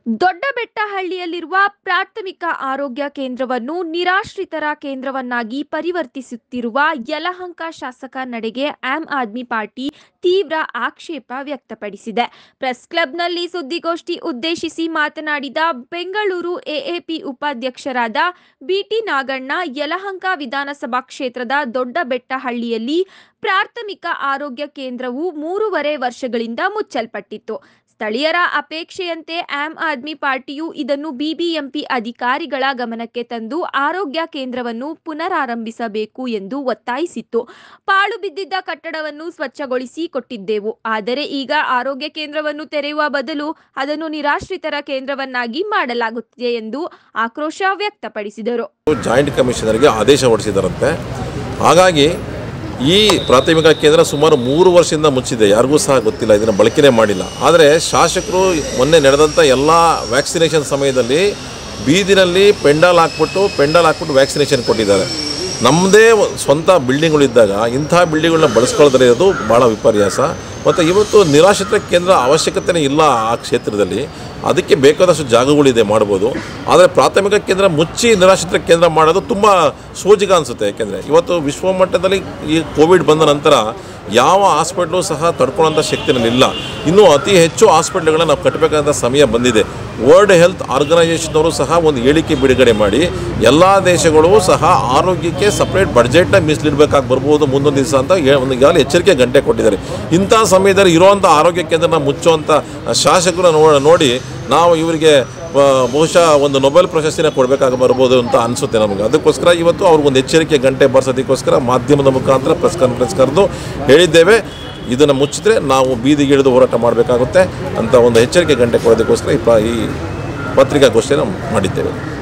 ದೊಡ್ಡಬೆಟ್ಟಹಳ್ಳಿಯಲ್ಲಿರುವ ಪ್ರಾಥಮಿಕ ಆರೋಗ್ಯ ಕೇಂದ್ರವನ್ನು ನಿರಾಶ್ರಿತರ ಕೇಂದ್ರವನ್ನಾಗಿ ಪರಿವರ್ತಿಸುತ್ತಿರುವ ಯಲಹಂಕ ಶಾಸಕ ನಡೆಗೆ ಆಮ್ ಆದ್ಮಿ ಪಾರ್ಟಿ ತೀವ್ರ ಆಕ್ಷೇಪ ವ್ಯಕ್ತಪಡಿಸಿದೆ ಪ್ರೆಸ್ ಕ್ಲಬ್ನಲ್ಲಿ ಸುದ್ದಿಗೋಷ್ಠಿ ಉದ್ದೇಶಿಸಿ ಮಾತನಾಡಿದ ಬೆಂಗಳೂರು ಎಎಪಿ ಉಪಾಧ್ಯಕ್ಷರಾದ ಬಿಟಿ ನಾಗಣ್ಣ ಯಲಹಂಕ ವಿಧಾನಸಭಾ ಕ್ಷೇತ್ರದ ದೊಡ್ಡಬೆಟ್ಟಹಳ್ಳಿಯಲ್ಲಿ ಪ್ರಾಥಮಿಕ ಆರೋಗ್ಯ ಕೇಂದ್ರವು ಮೂರುವರೆ ವರ್ಷಗಳಿಂದ ಮುಚ್ಚಲ್ಪಟ್ಟಿತ್ತು ಸ್ಥಳೀಯರ ಅಪೇಕ್ಷೆಯಂತೆ ಆಮ್ ಆದ್ಮಿ ಪಾರ್ಟಿಯು ಇದನ್ನು ಬಿಬಿಎಂಪಿ ಅಧಿಕಾರಿಗಳ ಗಮನಕ್ಕೆ ತಂದು ಆರೋಗ್ಯ ಕೇಂದ್ರವನ್ನು ಪುನರಾರಂಭಿಸಬೇಕು ಎಂದು ಒತ್ತಾಯಿಸಿತ್ತು ಪಾಳು ಬಿದ್ದಿದ್ದ ಕಟ್ಟಡವನ್ನು ಸ್ವಚ್ಛಗೊಳಿಸಿ ಕೊಟ್ಟಿದ್ದೆವು ಆದರೆ ಈಗ ಆರೋಗ್ಯ ಕೇಂದ್ರವನ್ನು ತೆರೆಯುವ ಬದಲು ಅದನ್ನು ನಿರಾಶ್ರಿತರ ಕೇಂದ್ರವನ್ನಾಗಿ ಮಾಡಲಾಗುತ್ತಿದೆ ಎಂದು ಆಕ್ರೋಶ ವ್ಯಕ್ತಪಡಿಸಿದರು ಜಾಯಿಂಟ್ ಕಮಿಷನರ್ಗೆ ಆದೇಶ ಹೊರಡಿಸಿದಾರಂತೆ ಹಾಗಾಗಿ ಈ ಪ್ರಾಥಮಿಕ ಕೇಂದ್ರ ಸುಮಾರು ಮೂರು ವರ್ಷದಿಂದ ಮುಚ್ಚಿದೆ ಯಾರಿಗೂ ಸಹ ಗೊತ್ತಿಲ್ಲ ಇದನ್ನು ಬಳಕೆನೇ ಮಾಡಿಲ್ಲ ಆದರೆ ಶಾಸಕರು ಮೊನ್ನೆ ನಡೆದಂಥ ಎಲ್ಲ ವ್ಯಾಕ್ಸಿನೇಷನ್ ಸಮಯದಲ್ಲಿ ಬೀದಿನಲ್ಲಿ ಪೆಂಡಾಲ್ ಹಾಕ್ಬಿಟ್ಟು ಪೆಂಡಾಲ್ ಹಾಕ್ಬಿಟ್ಟು ವ್ಯಾಕ್ಸಿನೇಷನ್ ಕೊಟ್ಟಿದ್ದಾರೆ ನಮ್ಮದೇ ಸ್ವಂತ ಬಿಲ್ಡಿಂಗ್ಗಳಿದ್ದಾಗ ಇಂಥ ಬಿಲ್ಡಿಂಗ್ಗಳನ್ನ ಬಳಸ್ಕೊಳ್ತಾರೆ ಇರೋದು ಭಾಳ ವಿಪರ್ಯಾಸ ಮತ್ತು ಇವತ್ತು ನಿರಾಶ್ರಿತ ಕೇಂದ್ರ ಅವಶ್ಯಕತೆನೇ ಇಲ್ಲ ಆ ಕ್ಷೇತ್ರದಲ್ಲಿ ಅದಕ್ಕೆ ಬೇಕಾದಷ್ಟು ಜಾಗಗಳಿದೆ ಮಾಡ್ಬೋದು ಆದರೆ ಪ್ರಾಥಮಿಕ ಕೇಂದ್ರ ಮುಚ್ಚಿ ನಿರಾಶ್ರಿತ ಕೇಂದ್ರ ಮಾಡೋದು ತುಂಬ ಸೋಜಿಗ ಅನಿಸುತ್ತೆ ಯಾಕೆಂದರೆ ಇವತ್ತು ವಿಶ್ವ ಮಟ್ಟದಲ್ಲಿ ಈ ಕೋವಿಡ್ ಬಂದ ನಂತರ ಯಾವ ಹಾಸ್ಪಿಟ್ಲು ಸಹ ತಡ್ಕೊಳ್ಳೋಂಥ ಶಕ್ತಿನಲ್ಲಿ ಇಲ್ಲ ಇನ್ನೂ ಅತಿ ಹೆಚ್ಚು ಹಾಸ್ಪಿಟ್ಲ್ಗಳನ್ನ ನಾವು ಕಟ್ಟಬೇಕಾದಂಥ ಸಮಯ ಬಂದಿದೆ ವರ್ಲ್ಡ್ ಹೆಲ್ತ್ ಆರ್ಗನೈಸೇಷನ್ನವರು ಸಹ ಒಂದು ಹೇಳಿಕೆ ಬಿಡುಗಡೆ ಮಾಡಿ ಎಲ್ಲ ದೇಶಗಳು ಸಹ ಆರೋಗ್ಯಕ್ಕೆ ಸಪ್ರೇಟ್ ಬಡ್ಜೆಟ್ನ ಮೀಸಲಿಡಬೇಕಾಗಿ ಬರ್ಬೋದು ಮುಂದೊಂದು ದಿವಸ ಅಂತ ಹೇ- ಒಂದು ಈಗಾಗಲೇ ಎಚ್ಚರಿಕೆ ಗಂಟೆ ಕೊಟ್ಟಿದ್ದಾರೆ ಇಂಥ ಸಮಯದಲ್ಲಿ ಇರುವಂಥ ಆರೋಗ್ಯ ಕೇಂದ್ರನ ಮುಚ್ಚುವಂಥ ಶಾಸಕರು ನೋ ನೋಡಿ ನಾವು ಇವರಿಗೆ ಬ- ಬಹುಶಃ ಒಂದು ನೊಬೆಲ್ ಪ್ರಶಸ್ತಿನ ಕೊಡಬೇಕಾಗಿ ಬರ್ಬೋದು ಅಂತ ಅನಿಸುತ್ತೆ ನಮಗೆ ಅದಕ್ಕೋಸ್ಕರ ಇವತ್ತು ಅವ್ರಿಗೊಂದು ಎಚ್ಚರಿಕೆ ಗಂಟೆ ಬರ್ಸೋದಕ್ಕೋಸ್ಕರ ಮಾಧ್ಯಮದ ಮುಖಾಂತರ ಪ್ರೆಸ್ ಕಾನ್ಫರೆನ್ಸ್ ಕರೆದು ಹೇಳಿದ್ದೇವೆ ಇದನ್ನು ಮುಚ್ಚಿದ್ರೆ ನಾವು ಬೀದಿಗೆ ಇಳಿದು ಹೋರಾಟ ಮಾಡಬೇಕಾಗುತ್ತೆ ಅಂತ ಒಂದು ಎಚ್ಚರಿಕೆ ಗಂಟೆ ಕೊಡೋದಕ್ಕೋಸ್ಕರ ಈ ಪ್ರ- ಈ ಪತ್ರಿಕಾಗೋಷ್ಠಿಯನ್ನು ಮಾಡಿದ್ದೇವೆ